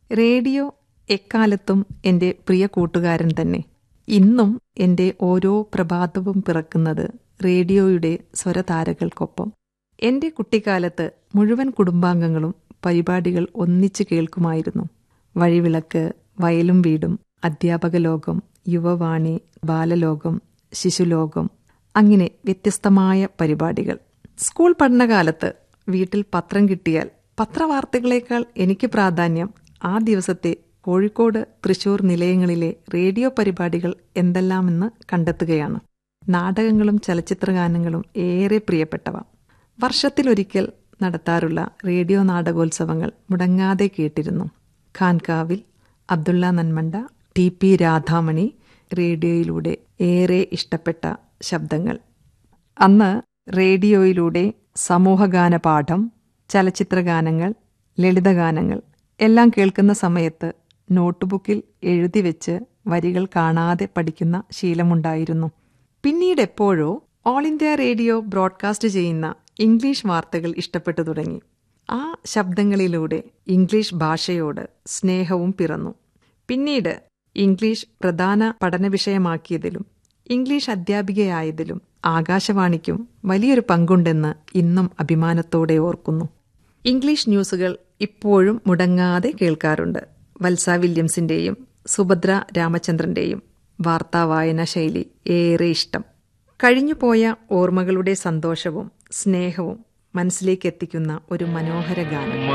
radio എക്കാലത്തും എൻ്റെ പ്രിയ കൂട്ടുകാരൻ തന്നെ ഇന്നും എൻ്റെ ഓരോ പ്രഭാതവും പിറക്കുന്നത് റേഡിയോയുടെ സ്വരതാരകൾക്കൊപ്പം എൻ്റെ കുട്ടിക്കാലത്ത് മുഴുവൻ കുടുംബാംഗങ്ങളും പരിപാടികൾ ഒന്നിച്ചു കേൾക്കുമായിരുന്നു വഴിവിളക്ക് വയലും വീടും അധ്യാപക ലോകം യുവവാണി ബാലലോകം ശിശുലോകം അങ്ങനെ വ്യത്യസ്തമായ പരിപാടികൾ സ്കൂൾ പഠനകാലത്ത് വീട്ടിൽ പത്രം കിട്ടിയാൽ പത്രവാർത്തകളേക്കാൾ എനിക്ക് പ്രാധാന്യം ആ ദിവസത്തെ കോഴിക്കോട് തൃശൂർ നിലയങ്ങളിലെ റേഡിയോ പരിപാടികൾ എന്തെല്ലാമെന്ന് കണ്ടെത്തുകയാണ് നാടകങ്ങളും ചലച്ചിത്രഗാനങ്ങളും ഏറെ പ്രിയപ്പെട്ടവ വർഷത്തിലൊരിക്കൽ നടത്താറുള്ള റേഡിയോ നാടകോത്സവങ്ങൾ മുടങ്ങാതെ കേട്ടിരുന്നു ഖാൻകാവിൽ അബ്ദുള്ള നന്മണ്ട ടി പി രാധാമണി റേഡിയോയിലൂടെ ഏറെ ഇഷ്ടപ്പെട്ട ശബ്ദങ്ങൾ അന്ന് റേഡിയോയിലൂടെ സമൂഹഗാന പാഠം ചലച്ചിത്രഗാനങ്ങൾ ലളിതഗാനങ്ങൾ എല്ലാം കേൾക്കുന്ന സമയത്ത് നോട്ട്ബുക്കിൽ എഴുതി വെച്ച് വരികൾ കാണാതെ പഠിക്കുന്ന ശീലമുണ്ടായിരുന്നു പിന്നീട് എപ്പോഴോ ഓൾ ഇന്ത്യ റേഡിയോ ബ്രോഡ്കാസ്റ്റ് ചെയ്യുന്ന ഇംഗ്ലീഷ് വാർത്തകൾ ഇഷ്ടപ്പെട്ടു തുടങ്ങി ആ ശബ്ദങ്ങളിലൂടെ ഇംഗ്ലീഷ് ഭാഷയോട് സ്നേഹവും പിറന്നു പിന്നീട് ഇംഗ്ലീഷ് പ്രധാന പഠന വിഷയമാക്കിയതിലും ഇംഗ്ലീഷ് അധ്യാപികയായതിലും ആകാശവാണിക്കും വലിയൊരു പങ്കുണ്ടെന്ന് ഇന്നും അഭിമാനത്തോടെ ഓർക്കുന്നു ഇംഗ്ലീഷ് ന്യൂസുകൾ ഇപ്പോഴും മുടങ്ങാതെ കേൾക്കാറുണ്ട് വത്സ വില്യംസിന്റെയും സുഭദ്ര രാമചന്ദ്രന്റെയും വാർത്താ വായന ശൈലി ഏറെ ഇഷ്ടം കഴിഞ്ഞുപോയ ഓർമ്മകളുടെ സന്തോഷവും സ്നേഹവും മനസ്സിലേക്ക് എത്തിക്കുന്ന ഒരു മനോഹര ഗാനം